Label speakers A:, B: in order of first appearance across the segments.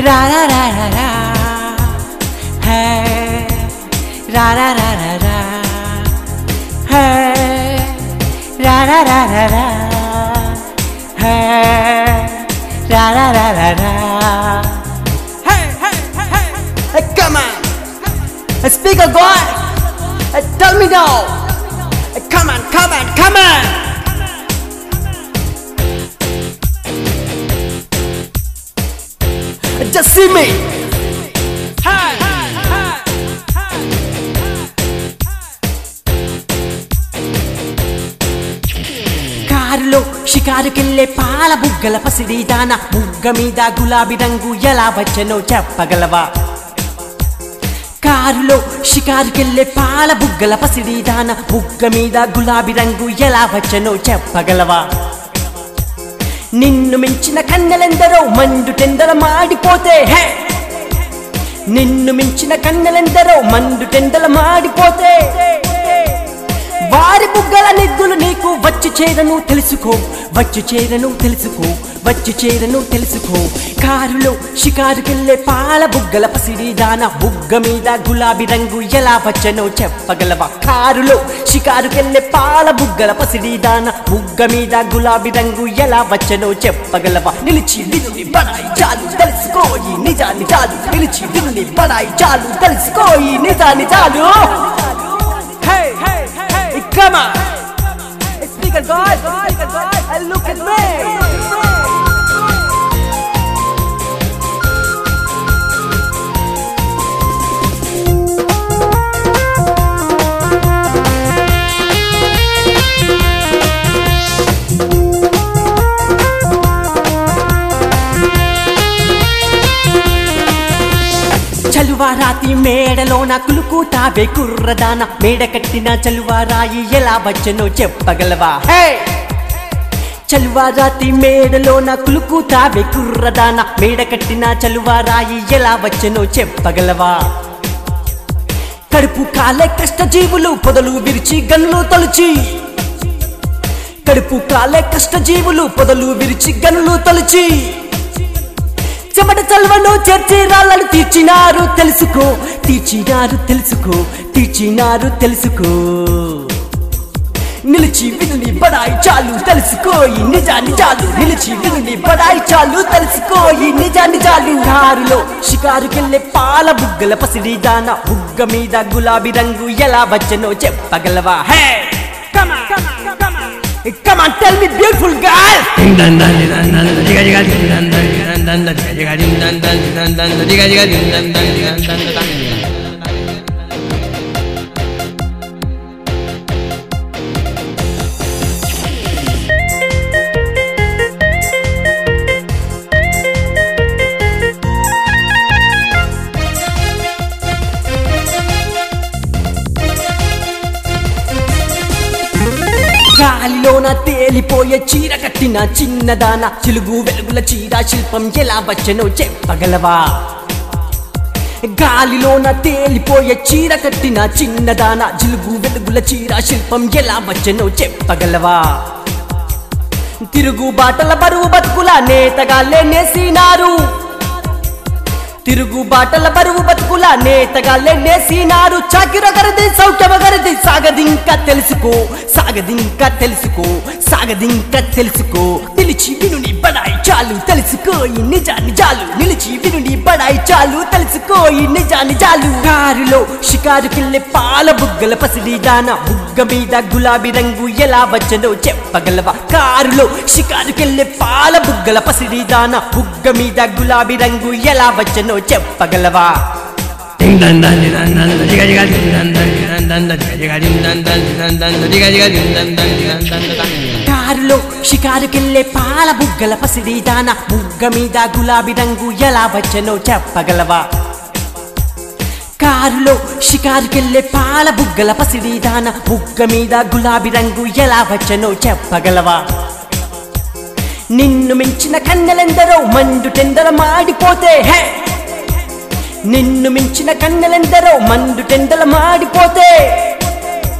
A: రా రా రా రా రా హే రా రా రా రా రా హే రా రా రా రా రా హే రా రా రా రా రా హే హే హే హే come on speak a God tell me now come on come on come on just see me కారులో షికారుకెళ్ళే పాల బుగ్గల పసిడి దాన బుగ్గ మీద గులాబీ రంగు ఎలా వచ్చనో చెప్పగలవా కారులో షికారుకెళ్ళే పాల బుగ్గల పసిడి దాన బుగ్గ మీద గులాబీ రంగు ఎలా వచ్చనో చెప్పగలవా నిన్ను మించిన కన్నెలెందరో మండు టెండర మాడిపోతే హే నిన్ను మించిన కన్నెలెందరో మండు టెండల మాడిపోతే వారి బుగ్గల నిగ్గులు నీకు వచ్చి చేరను తెలుసుకో వచ్చి చేరను తెలుసుకో వచ్చి చేరను తెలుసుకో కారులో షికారుకెళ్ళే పాల బుగ్గల పసిడి దాన బుగ్గ మీద గులాబీ రంగు ఎలా వచ్చనో చెప్పగలవా కారులో షికారుకెళ్ళే పాల బుగ్గల పసిడి దాన బుగ్గ మీద గులాబీ రంగు ఎలా వచ్చనో చెప్పగలవా నిలిచి వినుని బడాయి చాలు తెలుసుకోయి నిజాన్ని చాలు నిలిచి వినుని బడాయి చాలు తెలుసుకోయి నిజాన్ని చాలు Hey, hey, hey, come on. Speak a God, speak a God, and look at me. చలువారాతి మేడలోన కులుకుతావే కుర్రదాన మేడ కట్టిన చలువారాయి ఎలా వచ్చనో చెప్పగలవా హే చలువారాతి మేడలోన కులుకుతావే కుర్రదాన మేడ కట్టిన చలువారాయి ఎలా వచ్చనో చెప్పగలవా కడుపు కాలే కష్టజీవులు పొదలు విరిచి గన్లు తొలిచి కడుపు కాలే కష్టజీవులు పొదలు విరిచి గన్లు తొలిచి చెమట చల్వను చేర్చి రాళ్ళను తీర్చినారు తెలుసుకో తీర్చినారు తెలుసుకో తీర్చినారు తెలుసుకో నిలిచి వినుని బడాయి చాలు తెలుసుకోయి నిజాన్ని చాలు నిలిచి వినుని బడాయి చాలు తెలుసుకోయి నిజాన్ని చాలు కారులో షికారుకెళ్ళే పాల బుగ్గల పసిడి దాన బుగ్గ మీద గులాబీ రంగు ఎలా వచ్చనో చెప్పగలవా హే Come on, tell me, beautiful girl. గాలిలోన తేలిపోయే చీర కట్టిన చిన్నదాన చిలుగు వెలుగుల చీర శిల్పం ఎలా వచ్చనో చెప్పగలవా గాలిలోన తేలిపోయే చీర కట్టిన చిన్నదాన జిలుగు వెలుగుల చీర శిల్పం ఎలా వచ్చనో చెప్పగలవా తిరుగు బాటల బరువు బతుకుల నేతగాళ్ళే నేసినారు తిరుగు బాటల బరువు బతుకుల నేతగాళ్ళే నేసినారు చాకిరొకరిది సౌఖ్యమొకరిది సాగదింక తెలుసుకో సాగదింక తెలుసుకో సాగదింక తెలుసుకో నిలిచి వినుని బడాయి చాలు తెలుసుకోయి నిజాన్ని చాలు నిలిచి వినుని బడాయి చాలు తెలుసుకోయి నిజాన్ని చాలు కారులో షికారుకెళ్ళే పాల బుగ్గల పసిడి దాన బుగ్గ మీద గులాబీ రంగు ఎలా వచ్చనో చెప్పగలవా కారులో షికారుకెళ్ళే పాల బుగ్గల పసిడి దాన బుగ్గ మీద గులాబీ రంగు ఎలా వచ్చనో చెప్పగలవా కారులో షికారుకెళ్ళే పాల బుగ్గల పసిడి దాన బుగ్గ మీద గులాబీ రంగు ఎలా వచ్చనో చెప్పగలవా కారులో షికారుకెళ్ళే పాల బుగ్గల పసిడి దాన బుగ్గ మీద గులాబీ రంగు ఎలా వచ్చనో చెప్పగలవా నిన్ను మించిన కన్నెలెందరో మండు టెండర మాడిపోతే హే నిన్ను మించిన కన్నెలెందరో మండు టెండల మాడిపోతే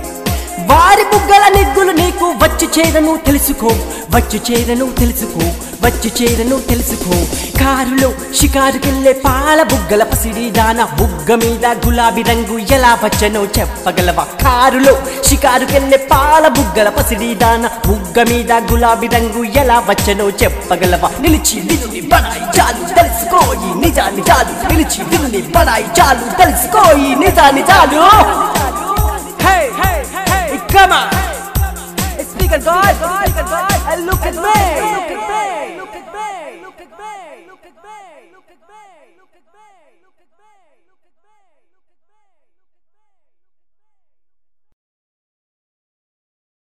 A: వారి బుగ్గల నిగ్గులు నీకు వచ్చి చేరను తెలుసుకో వచ్చి చేరను తెలుసుకో వచ్చి చేరను తెలుసుకో కారులో షికారుకెళ్ళే పాల బుగ్గల పసిడి దాన బుగ్గ మీద గులాబీ రంగు ఎలా వచ్చనో చెప్పగలవా కారులో షికారుకెళ్ళే పాల బుగ్గల పసిడి దాన బుగ్గ మీద గులాబీ రంగు ఎలా వచ్చనో చెప్పగలవా నిలిచి నిలుని బడాయి చాలు తెలుసుకోయి నిజాన్ని చాలు నిలిచి నిలుని బడాయి చాలు తెలుసుకోయి నిజాన్ని చాలు Hey, hey, hey, come on! Speaker God, speaker God, and look at me! Look at me! Look at me! Look at me! Look at me! Look at me! Look at me! Look at me!